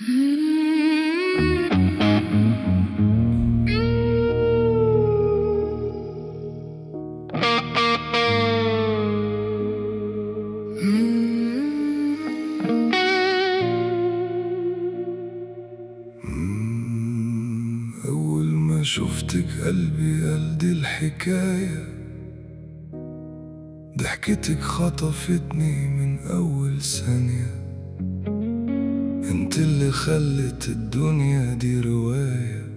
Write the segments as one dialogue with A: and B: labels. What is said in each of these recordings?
A: أول ما شفتك قلبي قال دي الحكاية ضحكتك خطفتني من أول ثانية انت اللي خلت الدنيا دي رواية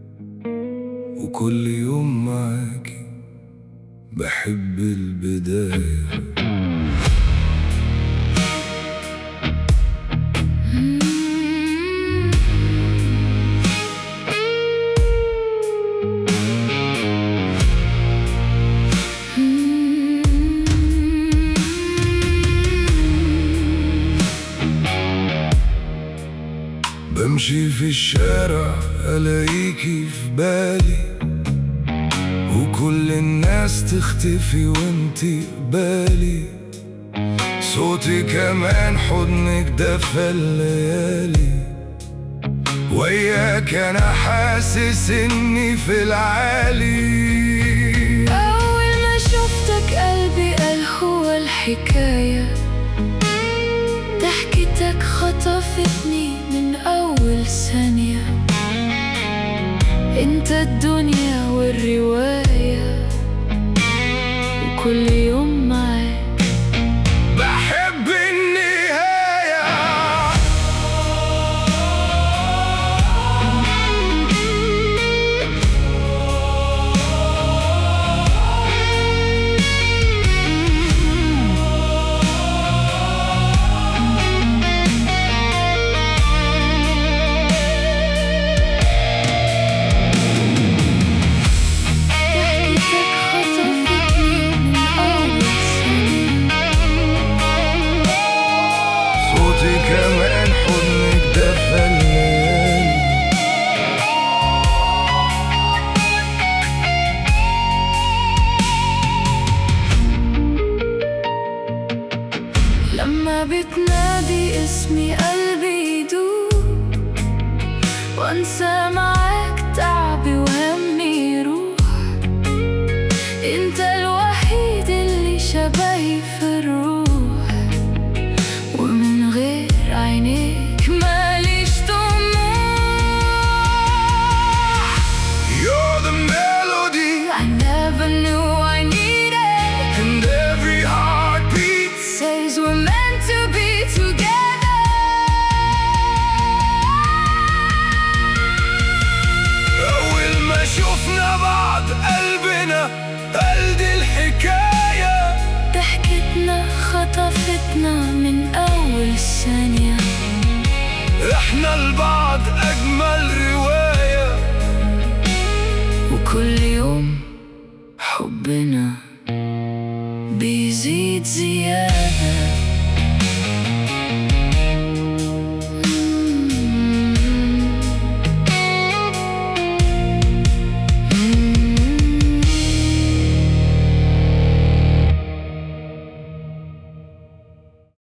A: وكل يوم معاكي بحب البداية بمشي في الشارع ألاقيكي في بالي وكل الناس تختفي وانتي قبالي صوتي كمان حضنك دفى الليالي وياك انا حاسس اني في العالي
B: أول ما شفتك قلبي قال هو الحكاية ضحكتك خطفتني من أول ثانية انت الدنيا والرواية وكل يوم معاك
A: بحب النهاية
B: ضحكتك خطفتني من أول ثانية
A: صوتي كمان حضنك دفى الليالي
B: لما بتنادي اسمي قلبي يدوب وانسى معاك تعبي وهمي يروح انت الوحيد اللي شبهي في الروح ومن غير عينيك ماليش طموح
A: You're the melody
B: I never knew I needed
A: and every heartbeat
B: says we're meant to be together
A: أول ما شفنا بعض قلبنا قال دي الحكاية
B: ضحكتنا خطفتنا من أول ثانية
A: احنا لبعض أجمل رواية
B: وكل يوم حبنا بيزيد زيادة